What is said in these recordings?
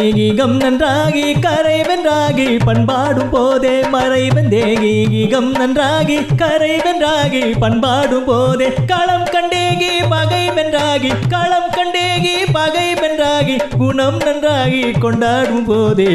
ஈகம் நன்றாகி கரை வென்றாகி பண்பாடும் போதே மறை வந்தேகி ஈகம் நன்றாகி கரை வென்றாகி பண்பாடும் போதே களம் கண்டேகி பகை வென்றாகி களம் கண்டேகி பகை வென்றாகி குணம் நன்றாகி கொண்டாடும் போதே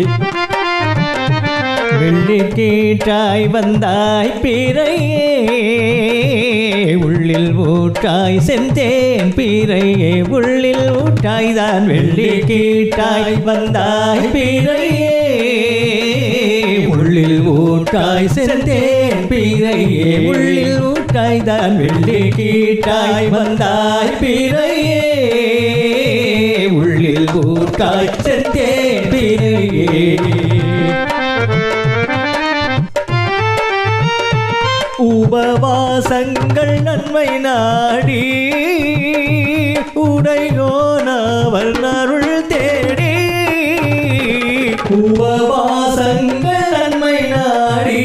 வெள்ளி கீட்டாய் வந்தாய் பிறையே உள்ளில் ஊட்டாய் செந்தேன் பிறையே உள்ளில் ஊட்டாய் தான் வெள்ளி கீட்டாய் வந்தாய் பிறையே உள்ளில் ஊட்டாய் செந்தேன் பிறையே உள்ளில் ஊட்டாய் தான் வெள்ளி கீட்டாய் வந்தாய் பிறையே உள்ளில் ஊட்டாய் செந்தேன் பிறையே உபவாசங்கள் நன்மை நாடி உடையோனவர் அருள் தேடி உபவாசங்கள் நன்மை நாடி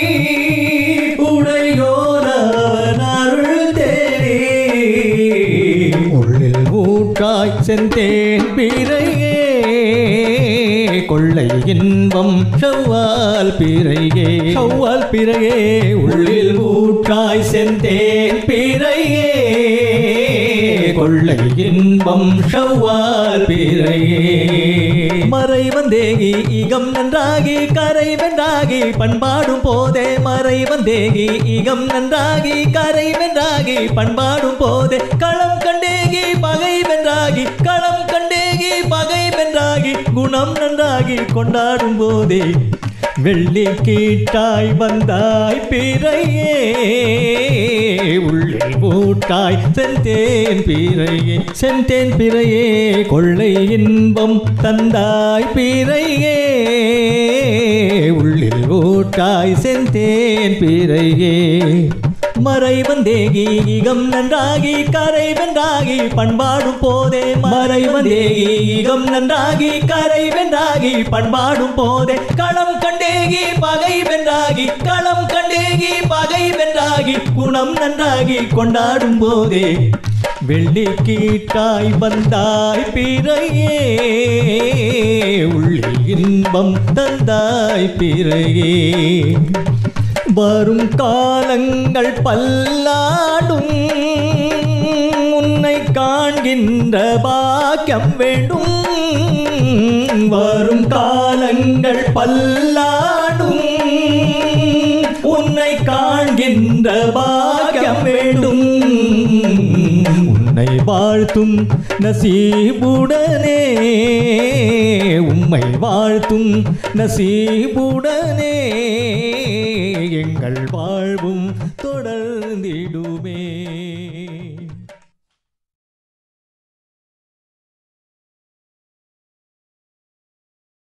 உடையோனவர் அருள் தேடி உள்ளில் ஊட்டாய் செந்தேன் பிறையே கொள்ளை இன்பம் செவ்வால் பிறையே செவ்வால் பிறையே உள்ளில் ஊற்றாய் செந்தேன் பிறையே கொள்ளை இன்பம் செவ்வால் பிறையே மறை வந்தேகி இகம் நன்றாகி கரை வென்றாகி பண்பாடும் போதே மறை வந்தேகி இகம் நன்றாகி கரை வென்றாகி பண்பாடும் போதே களம் கண்டேகி பகை வென்றாகி களம் கண்டேகி பகை வென்றாகி குணம் நன்றாகி கொண்டாடும் போதே வெள்ளி கீட்டாய் வந்தாய் பிறையே உள்ளில் ஊட்டாய் செந்தேன் பிறையே செந்தேன் பிறையே கொள்ளை இன்பம் தந்தாய் பிறையே உள்ளில் ஊட்டாய் செந்தேன் பிறையே மறை வந்தேகி ஈகம் நன்றாகி கரை வென்றாகி பண்பாடும் போதே மறை வந்தேகி ஈகம் நன்றாகி கரை வென்றாகி பண்பாடும் போதே களம் கண்டேகி பகை வென்றாகி களம் கண்டேகி பகை வென்றாகி குணம் நன்றாகி கொண்டாடும் போதே வெள்ளி கீட்டாய் வந்தாய் பிறையே உள்ளில் இன்பம் தந்தாய் பிறையே வரும் காலங்கள் பல்லாடும் உன்னை காண்கின்ற பாக்கியம் வேண்டும் வரும் காலங்கள் பல்லாடும் உன்னை காண்கின்ற பாக்கியம் வேண்டும் உன்னை வாழ்த்தும் நசீபுடனே உம்மை வாழ்த்தும் நசீபுடனே எங்கள் வாழ்வும் தொடர்ந்திடுமே